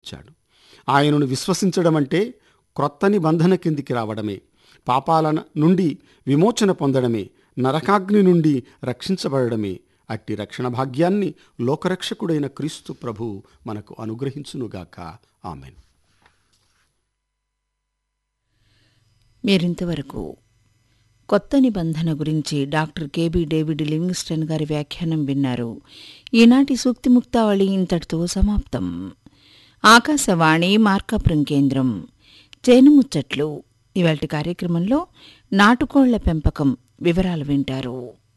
ఇచ్చాడు ఆయనను విశ్వసించడం అంటే క్రొత్త నిబంధన కిందికి రావడమే పాపాల నుండి విమోచన పొందడమే నరకాగ్ని నుండి రక్షించబడడమే అట్టి రక్షణ భాగ్యాన్ని లోకరక్షకుడైన క్రీస్తు ప్రభు మనకు అనుగ్రహించునుగాక ఆమెన్ మీరింతవరకు కొత్త నిబంధన గురించి డాక్టర్ కేబీ డేవిడ్ లివింగ్స్టన్ గారి వ్యాఖ్యానం విన్నారు ఈనాటి సూక్తి ముక్తావళి ఇంతటితో సమాప్తం ఆకాశవాణి మార్కాపురం కేంద్రం చేనుముచ్చట్లు ఇవాల్టి కార్యక్రమంలో నాటుకోళ్ల పెంపకం వివరాలు వింటారు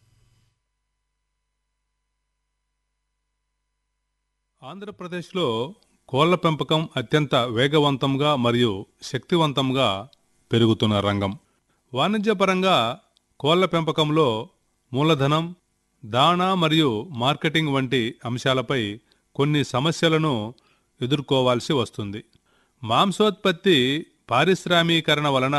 ఆంధ్రప్రదేశ్లో కోళ్ల పెంపకం అత్యంత వేగవంతంగా మరియు శక్తివంతంగా పెరుగుతున్న రంగం వాణిజ్యపరంగా కోళ్ల పెంపకంలో మూలధనం దాణా మరియు మార్కెటింగ్ వంటి అంశాలపై కొన్ని సమస్యలను ఎదుర్కోవాల్సి వస్తుంది మాంసోత్పత్తి పారిశ్రామీకరణ వలన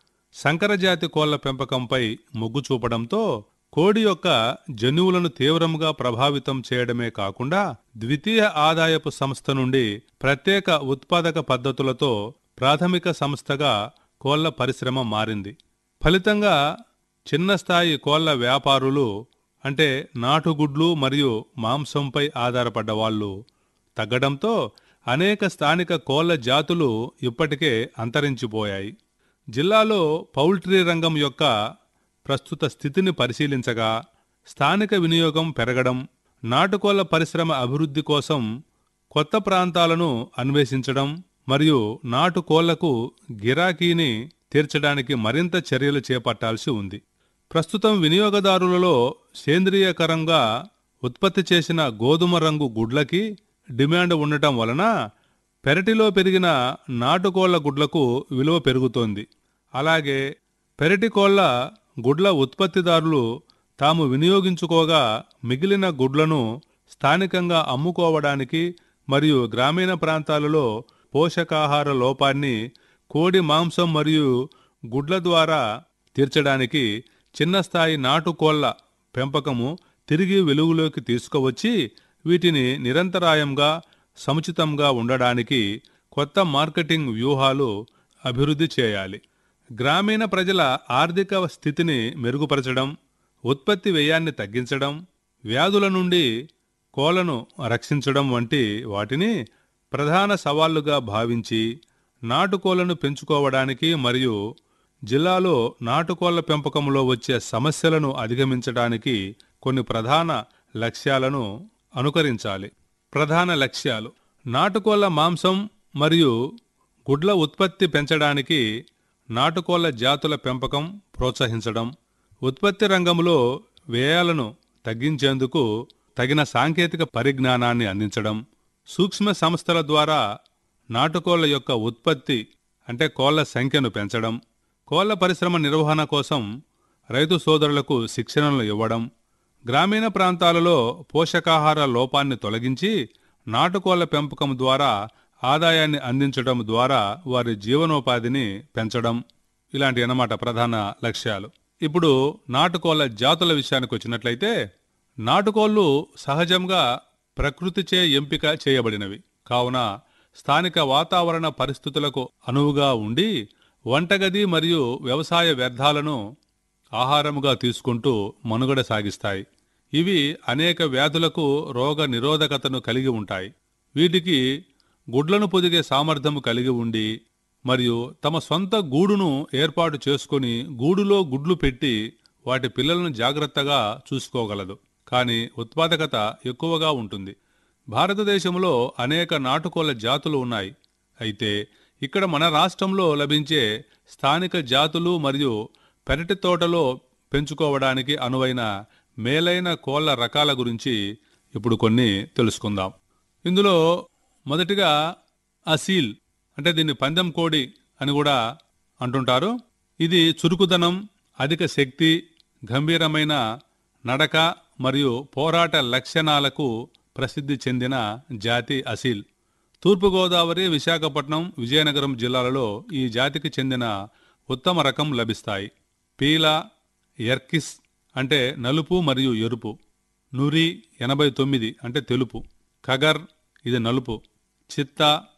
సంకరజాతి కోళ్ల పెంపకంపై మొగ్గు చూపడంతో కోడి యొక్క జన్యువులను తీవ్రంగా ప్రభావితం చేయడమే కాకుండా ద్వితీయ ఆదాయపు సంస్థ నుండి ప్రత్యేక ఉత్పాదక పద్ధతులతో ప్రాథమిక సంస్థగా కోళ్ల పరిశ్రమ మారింది ఫలితంగా చిన్న స్థాయి కోళ్ల వ్యాపారులు అంటే నాటుగుడ్లు మరియు మాంసంపై ఆధారపడ్డ వాళ్ళు తగ్గడంతో అనేక స్థానిక కోళ్ల జాతులు ఇప్పటికే అంతరించిపోయాయి జిల్లాలో పౌల్ట్రీ రంగం యొక్క ప్రస్తుత స్థితిని పరిశీలించగా స్థానిక వినియోగం పెరగడం నాటుకోళ్ల పరిశ్రమ అభివృద్ధి కోసం కొత్త ప్రాంతాలను అన్వేషించడం మరియు నాటుకోళ్లకు గిరాకీని తీర్చడానికి మరింత చర్యలు చేపట్టాల్సి ఉంది ప్రస్తుతం వినియోగదారులలో సేంద్రియకరంగా ఉత్పత్తి చేసిన గోధుమ రంగు గుడ్లకి డిమాండ్ ఉండటం వలన పెరటిలో పెరిగిన నాటుకోళ్ల గుడ్లకు విలువ పెరుగుతోంది అలాగే పెరటి కోళ్ల గుడ్ల ఉత్పత్తిదారులు తాము వినియోగించుకోగా మిగిలిన గుడ్లను స్థానికంగా అమ్ముకోవడానికి మరియు గ్రామీణ ప్రాంతాలలో పోషకాహార లోపాన్ని కోడి మాంసం మరియు గుడ్ల ద్వారా తీర్చడానికి చిన్న స్థాయి నాటుకోళ్ల పెంపకము తిరిగి వెలుగులోకి తీసుకువచ్చి వీటిని నిరంతరాయంగా సముచితంగా ఉండడానికి కొత్త మార్కెటింగ్ వ్యూహాలు అభివృద్ధి చేయాలి గ్రామీణ ప్రజల ఆర్థిక స్థితిని మెరుగుపరచడం ఉత్పత్తి వ్యయాన్ని తగ్గించడం వ్యాధుల నుండి కోళ్లను రక్షించడం వంటి వాటిని ప్రధాన సవాళ్లుగా భావించి నాటుకోళ్లను పెంచుకోవడానికి మరియు జిల్లాలో నాటుకోళ్ల పెంపకంలో వచ్చే సమస్యలను అధిగమించడానికి కొన్ని ప్రధాన లక్ష్యాలను అనుకరించాలి ప్రధాన లక్ష్యాలు నాటుకోళ్ల మాంసం మరియు గుడ్ల ఉత్పత్తి పెంచడానికి నాటుకోళ్ల జాతుల పెంపకం ప్రోత్సహించడం ఉత్పత్తి రంగంలో వ్యయాలను తగ్గించేందుకు తగిన సాంకేతిక పరిజ్ఞానాన్ని అందించడం సూక్ష్మ సంస్థల ద్వారా నాటుకోళ్ల యొక్క ఉత్పత్తి అంటే కోళ్ల సంఖ్యను పెంచడం కోళ్ల పరిశ్రమ నిర్వహణ కోసం రైతు సోదరులకు శిక్షణలు ఇవ్వడం గ్రామీణ ప్రాంతాలలో పోషకాహార లోపాన్ని తొలగించి నాటుకోళ్ల పెంపకం ద్వారా ఆదాయాన్ని అందించడం ద్వారా వారి జీవనోపాధిని పెంచడం ఇలాంటి అన్నమాట ప్రధాన లక్ష్యాలు ఇప్పుడు నాటుకోళ్ల జాతుల విషయానికి వచ్చినట్లయితే నాటుకోళ్లు సహజంగా ప్రకృతిచే ఎంపిక చేయబడినవి కావున స్థానిక వాతావరణ పరిస్థితులకు అనువుగా ఉండి వంటగది మరియు వ్యవసాయ వ్యర్థాలను ఆహారముగా తీసుకుంటూ మనుగడ సాగిస్తాయి ఇవి అనేక వ్యాధులకు రోగ నిరోధకతను కలిగి ఉంటాయి వీటికి గుడ్లను పొదిగే సామర్థ్యము కలిగి ఉండి మరియు తమ సొంత గూడును ఏర్పాటు చేసుకొని గూడులో గుడ్లు పెట్టి వాటి పిల్లలను జాగ్రత్తగా చూసుకోగలదు కానీ ఉత్పాదకత ఎక్కువగా ఉంటుంది భారతదేశంలో అనేక నాటుకోళ్ల జాతులు ఉన్నాయి అయితే ఇక్కడ మన రాష్ట్రంలో లభించే స్థానిక జాతులు మరియు పెరటి తోటలో పెంచుకోవడానికి అనువైన మేలైన కోళ్ల రకాల గురించి ఇప్పుడు కొన్ని తెలుసుకుందాం ఇందులో మొదటిగా అసీల్ అంటే దీన్ని పందెం కోడి అని కూడా అంటుంటారు ఇది చురుకుదనం అధిక శక్తి గంభీరమైన నడక మరియు పోరాట లక్షణాలకు ప్రసిద్ధి చెందిన జాతి అసీల్ తూర్పుగోదావరి విశాఖపట్నం విజయనగరం జిల్లాలలో ఈ జాతికి చెందిన ఉత్తమ రకం లభిస్తాయి పీల ఎర్కిస్ అంటే నలుపు మరియు ఎరుపు నురి ఎనభై తొమ్మిది అంటే తెలుపు కగర్ ఇది నలుపు చిత్త